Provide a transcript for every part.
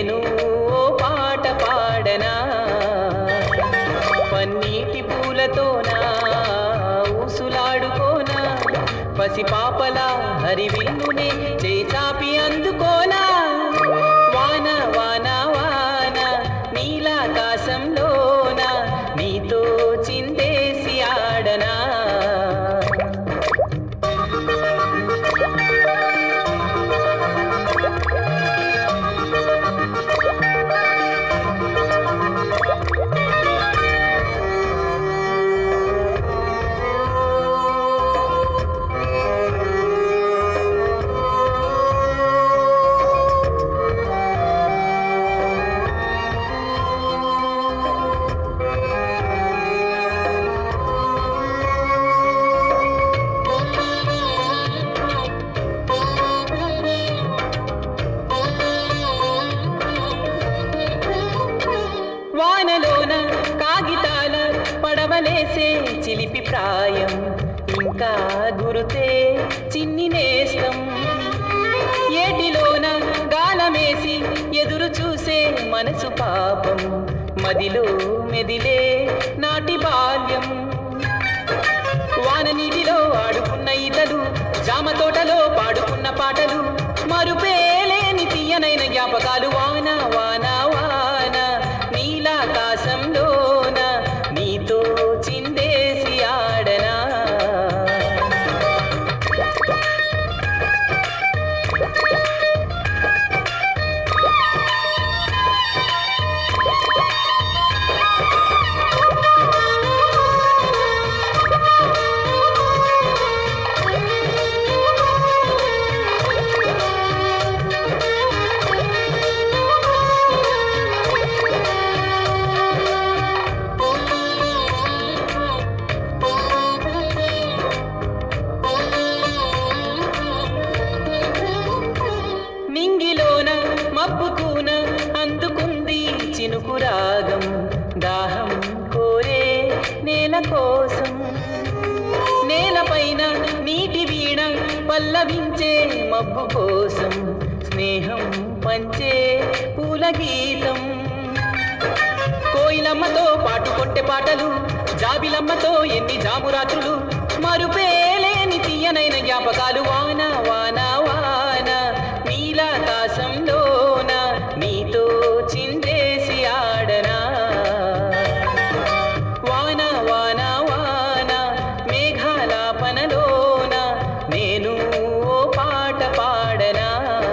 నేను ఓ పాట పాడనా పన్నీటి పూలతోనా ఊసులాడుకోనా పసిపాపలా హరివిల్లునే చేచాపి అందుకోనా వాన వాన వాన నీలాకాశంలోన నీతో చిందేసి ఆడనా వానలోన కాగితాల పడవలేసే చిలిపి ప్రాయం ఇంకా గురుతే చిన్ని నేస్తం ఏటిలోన గాలమేసి ఎదురు చూసే మనసు పాపం మదిలో మెదిలే నాటి బాల్యం వాన నీటిలో ఆడుకున్న ఈతలు జామ తోటలో పాడుకున్న పాటలు మరుపేలేని తీయనైన జ్ఞాపకాలు వాన వాన వాన నీలాకాశంలోన నీతో చిందేసి ఆడనా నింగిలోన మబ్బుకూన అందుకుంది చినుకు రాగం దాహం కోరే నేల కోసం నేలపైన నీటి వీణ పల్లవించే మబ్బు కోసం స్నేహం పంచే పూల గీతం కోయిలమ్మతో పాటు కొట్టే పాటలు జాబిలమ్మతో ఎన్ని జామురాత్రులు మరుపేలేని తీయనైన జ్ఞాపకాలు వాన వాన వాన నీలాకాశంలోన నీతో చిందేసి ఆడనా వాన వాన వాన మేఘాలాపనలోన నేను ఓ పాట పాడనా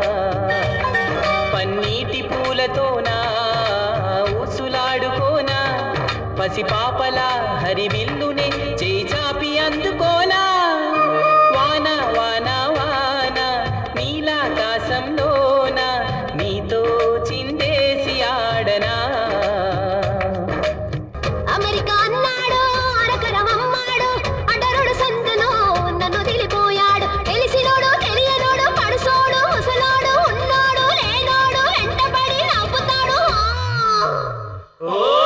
పన్నీటి పూలతోనా ఊసులాడుకోనా పసిపాపలా హరివిల్లునే చేచాపి అందుకోనా వాన వాన వాన నీలాకాశంలోన నీతో చిందేసి ఆడనా అమెరికా అన్నాడు అరకరమమ్మాడు అడరుడు సంతలో నన్ను తెలిపోయాడు తెలిసినోడు తెలియనోడు పడుసోడు ముసలోడు ఉన్నోడు లేనోడు వెంటబడి నవ్వుతాడు ఆ. ఓ